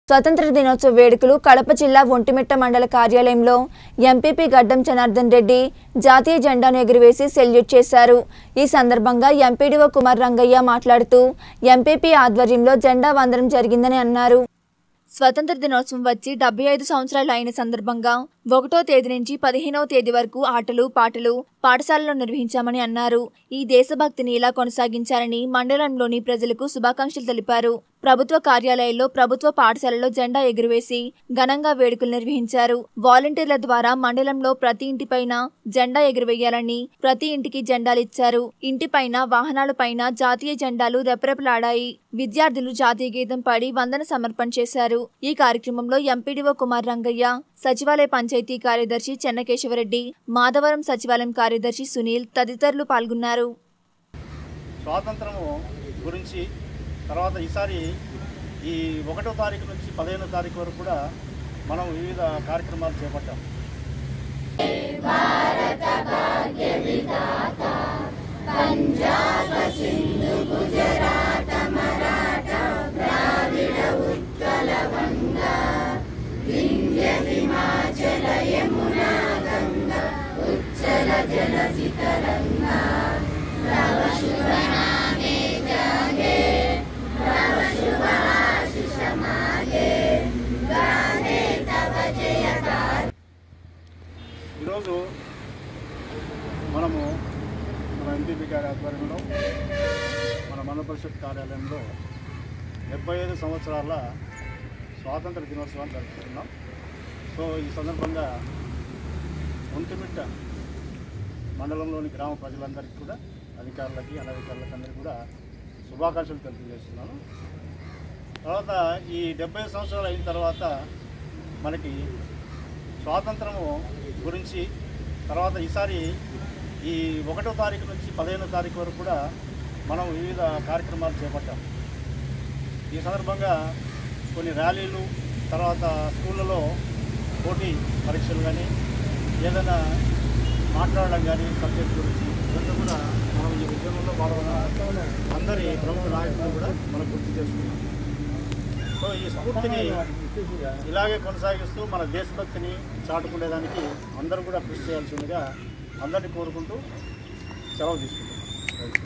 స్వతంత్ర దినోత్సవ వేడుకలు కడప జిల్లా ఒంటిమిట్ట మండల కార్యాలయంలో ఎంపీపీ గడ్డం జనార్దన్ రెడ్డి జాతీయ జెండాను ఎగురవేసి సెల్యూట్ చేశారు ఈ సందర్భంగా ఎంపీడీఓ కుమార్ రంగయ్య మాట్లాడుతూ ఎంపీపీ ఆధ్వర్యంలో జెండా వందనం జరిగిందని అన్నారు స్వతంత్ర దినోత్సవం వచ్చి డెబ్బై ఐదు సంవత్సరాలు అయిన సందర్భంగా ఒకటో తేదీ నుంచి పదిహేనవ తేదీ వరకు ఆటలు పాటలు పాఠశాలలో నిర్వహించామని అన్నారు ఈ దేశభక్తిని ఇలా కొనసాగించాలని మండలంలోని ప్రజలకు శుభాకాంక్షలు తెలిపారు ప్రభుత్వ కార్యాలయాల్లో ప్రభుత్వ పాఠశాలలో జెండా ఎగురవేసి ఘనంగా వేడుకలు నిర్వహించారు వాలంటీర్ల ద్వారా మండలంలో ప్రతి ఇంటిపైన జెండా ఎగురవేయాలని ప్రతి ఇంటికి జెండాలు ఇచ్చారు ఇంటిపైన వాహనాలపైన జాతీయ జెండాలు రెపరెపలాడాయి విద్యార్థులు జాతీయ గీతం పాడి వందన సమర్పణ చేశారు ఈ కార్యక్రమంలో ఎంపీడీఓ కుమార్ రంగయ్య సచివాలయ పంచాయతీ కార్యదర్శి చెన్నకేశవరెడ్డి మాధవరం సచివాలయం కార్యదర్శి సునీల్ తదితరులు పాల్గొన్నారు స్వాతంత్రము గురించి తర్వాత ఈసారి ఈ ఒకటో తారీఖు నుంచి పదిహేనో తారీఖు వరకు కూడా మనం వివిధ కార్యక్రమాలు చేపట్టాం ఈరోజు మనము మన ఎంపీపీ గారి ఆధ్వర్యంలో మన మండల పరిషత్ కార్యాలయంలో డెబ్బై ఐదు సంవత్సరాల స్వాతంత్ర దినోత్సవాన్ని జరుపుకుంటున్నాం సో ఈ సందర్భంగా ఒంటిమిట్ట మండలంలోని గ్రామ ప్రజలందరికీ కూడా అధికారులకి అనధికారులకి అందరికీ కూడా శుభాకాంక్షలు తెలియజేస్తున్నాను తర్వాత ఈ డెబ్బై సంవత్సరాలు అయిన తర్వాత మనకి స్వాతంత్రము గురించి తర్వాత ఈసారి ఈ ఒకటో తారీఖు నుంచి పదిహేనో తారీఖు వరకు కూడా మనం వివిధ కార్యక్రమాలు చేపట్టాం ఈ సందర్భంగా కొన్ని ర్యాలీలు తర్వాత స్కూళ్ళలో పోటీ పరీక్షలు కానీ ఏదైనా మాట్లాడడం కానీ సబ్జెక్ట్ గురించి ఇవన్నీ కూడా మనం ఈ ఉద్యమంలో పాల్గొన్న అందరి ప్రముఖ నాయకులు కూడా మనం గుర్తు చేసుకున్నాం సో ఈ స్ఫూర్తిని ఇలాగే కొనసాగిస్తూ మన దేశభక్తిని చాటుకునేదానికి అందరూ కూడా కృషి చేయాల్సిందిగా అందరినీ కోరుకుంటూ సెలవు తీసుకుంటున్నాం